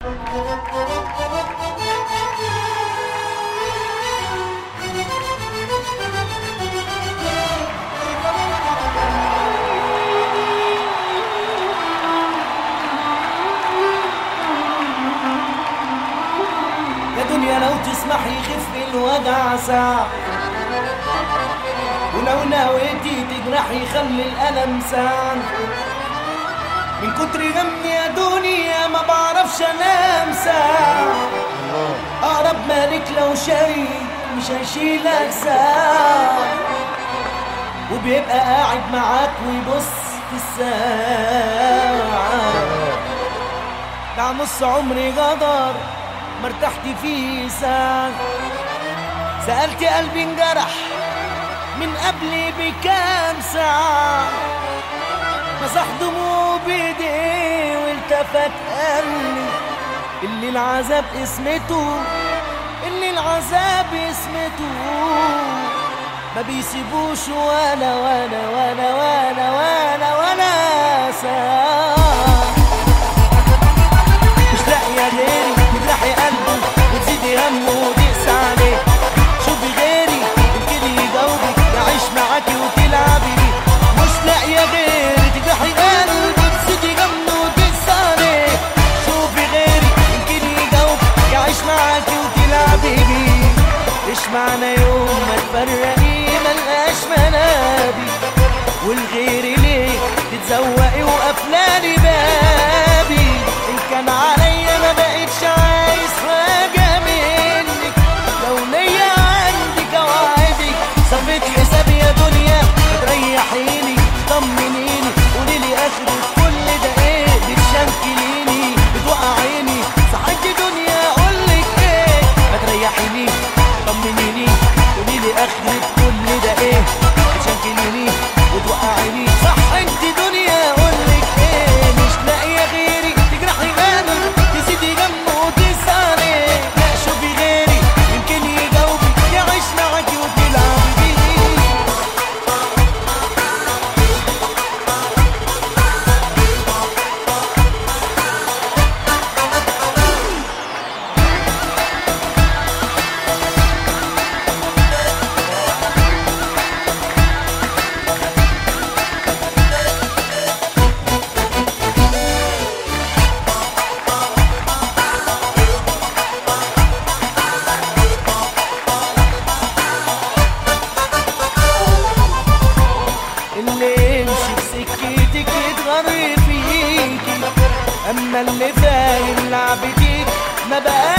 يا دنيا لو تسمح يخف الوجع ساعة ولو نويتي تجرحي خلي الألم ساعة من كتر غمي يا دنيا ما بعرفش انام ساعة أقرب مالك لو شريك مش هيشيلك ساعة وبيبقى قاعد معاك ويبص في الساعة ده نص عمري غدر ما ارتحت فيه ساعة سألت قلبي انجرح من قبل بكام ساعة مسح دموع بايديه والتفت قال لي اللي العذاب اسمته اللي العذاب اسمته ما بيسيبوش ولا ولا ولا ولا ولا ولا ساعة مش لاقية غيري تجرحي قلبه وتزيدي همه وتقسى عليه شوفي غيري يمكن يجاوبك يعيش معاكي وتلعبي بيه مش لاقية غيري تجرحي قلبه وتزيدي همه وتقسى عليه شوفي غيري يمكن يجاوبك يعيش معاكي وتلعبي بيه ايش معنى يوم ما تفرقي ملقاش منابي والغير ليه تتزوقي وقفلالي بابي ان كان عليا ما بقتش عايز حاجه منك لو ليا عندك اوعدك صفيت حسابي يا دنيا بتريحيني طمنيني قوليلي اخر كل ده ايه بتشنكليني بتوقعيني صحيت دنيا اقولك ايه ما تريحيني طمنيني قوليلي اخر كل ده ايه بتشنكليني وتوقعيني صح انت دنيا اقولك ايه مش لاقيه غيري تجرحي غالي تزيدي جنبه وتسألي لا شوفي غيري يمكن يجاوبك يعيش معاكي وتلعب بيه اللي يمشي في سكتك يتغر فيكي اما اللي فاهم لعبتك ما بقاش